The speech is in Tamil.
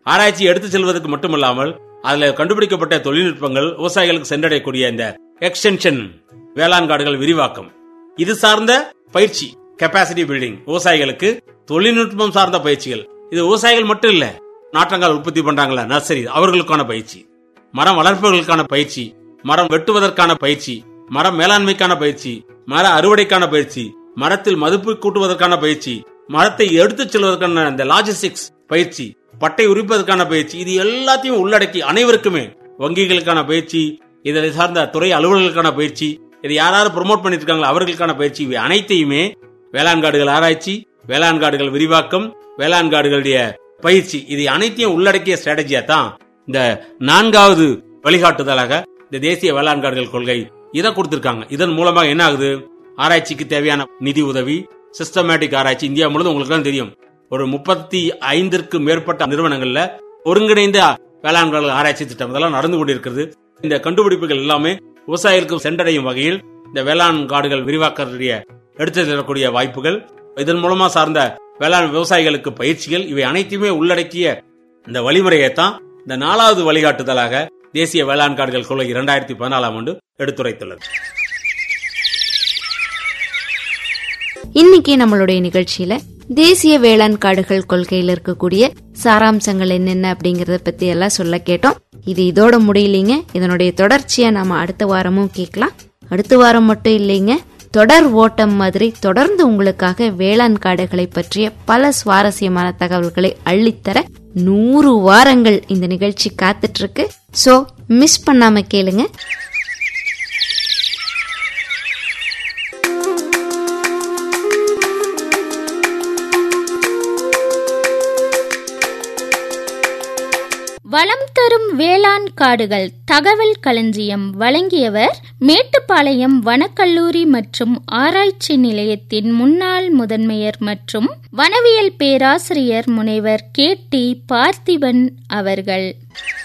ஆராய்ச்சி எடுத்து செல்வதற்கு மட்டுமல்லாமல் அதுல கண்டுபிடிக்கப்பட்ட தொழில்நுட்பங்கள் விவசாயிகளுக்கு சென்றடையக்கூடிய இந்த எக்ஸ்டென்ஷன் வேளாண் காடுகள் விரிவாக்கம் இது சார்ந்த பயிற்சி கெப்பாசிட்டி பில்டிங் விவசாயிகளுக்கு தொழில்நுட்பம் சார்ந்த பயிற்சிகள் இது விவசாயிகள் மட்டும் இல்ல நாற்றங்கால் உற்பத்தி பண்றாங்களா நர்சரி அவர்களுக்கான பயிற்சி மரம் வளர்ப்பவர்களுக்கான பயிற்சி மரம் வெட்டுவதற்கான பயிற்சி மரம் மேலாண்மைக்கான பயிற்சி மர அறுவடைக்கான பயிற்சி மரத்தில் மதிப்பு கூட்டுவதற்கான பயிற்சி மரத்தை எடுத்துச் செல்வதற்கான இந்த லாஜிஸ்டிக்ஸ் பயிற்சி பட்டை உரிப்பதற்கான பயிற்சி இது எல்லாத்தையும் உள்ளடக்கி அனைவருக்குமே வங்கிகளுக்கான பயிற்சி இதை சார்ந்த துறை அலுவலர்களுக்கான பயிற்சி இது யாராவது ப்ரோமோட் பண்ணிட்டு இருக்காங்களோ அவர்களுக்கான பயிற்சி இவை அனைத்தையுமே வேளாண் காடுகள் ஆராய்ச்சி வேளாண் காடுகள் விரிவாக்கம் வேளாண் காடுகளுடைய பயிற்சி இது அனைத்தையும் உள்ளடக்கிய ஸ்ட்ராட்டஜியா தான் இந்த நான்காவது வழிகாட்டுதலாக இந்த தேசிய வேளாண் காடுகள் கொள்கை இதை கொடுத்திருக்காங்க இதன் மூலமாக என்ன ஆகுது ஆராய்ச்சிக்கு தேவையான நிதி உதவி சிஸ்டமேட்டிக் ஆராய்ச்சி இந்தியா முழுவதும் உங்களுக்கு தான் தெரியும் ஒரு முப்பத்தி ஐந்திற்கு மேற்பட்ட நிறுவனங்கள்ல ஒருங்கிணைந்த வேளாண் காடுகள் ஆராய்ச்சி திட்டம் இதெல்லாம் நடந்து கொண்டிருக்கிறது இந்த கண்டுபிடிப்புகள் எல்லாமே விவசாயிகளுக்கு சென்றடையும் வகையில் இந்த வேளாண் காடுகள் விரிவாக்கக்கூடிய எடுத்து செல்லக்கூடிய வாய்ப்புகள் இதன் மூலமா சார்ந்த வேளாண் விவசாயிகளுக்கு பயிற்சிகள் இவை அனைத்தையுமே உள்ளடக்கிய இந்த வழிமுறையை தான் இந்த நாலாவது வழிகாட்டுதலாக தேசிய வேளாண் காடுகள் கொள்கை இரண்டாயிரத்தி பதினாலாம் ஆண்டு எடுத்துரைத்துள்ளது இன்னைக்கு நம்மளுடைய நிகழ்ச்சியில தேசிய வேளாண் காடுகள் கொள்கையில இருக்கக்கூடிய சாராம்சங்கள் என்னென்ன அப்படிங்கறத பத்தி எல்லாம் சொல்ல கேட்டோம் இது இதோட முடியலைங்க இதனுடைய தொடர்ச்சியை நாம அடுத்த வாரமும் கேட்கலாம் அடுத்த வாரம் மட்டும் இல்லைங்க தொடர் ஓட்டம் மாதிரி தொடர்ந்து உங்களுக்காக வேளாண் காடுகளை பற்றிய பல சுவாரஸ்யமான தகவல்களை அள்ளித்தர நூறு வாரங்கள் இந்த நிகழ்ச்சி காத்துட்டு இருக்கு சோ மிஸ் பண்ணாம கேளுங்க வளம் தரும் வேளாண் காடுகள் தகவல் களஞ்சியம் வழங்கியவர் மேட்டுப்பாளையம் வனக்கல்லூரி மற்றும் ஆராய்ச்சி நிலையத்தின் முன்னாள் முதன்மையர் மற்றும் வனவியல் பேராசிரியர் முனைவர் கே டி பார்த்திபன் அவர்கள்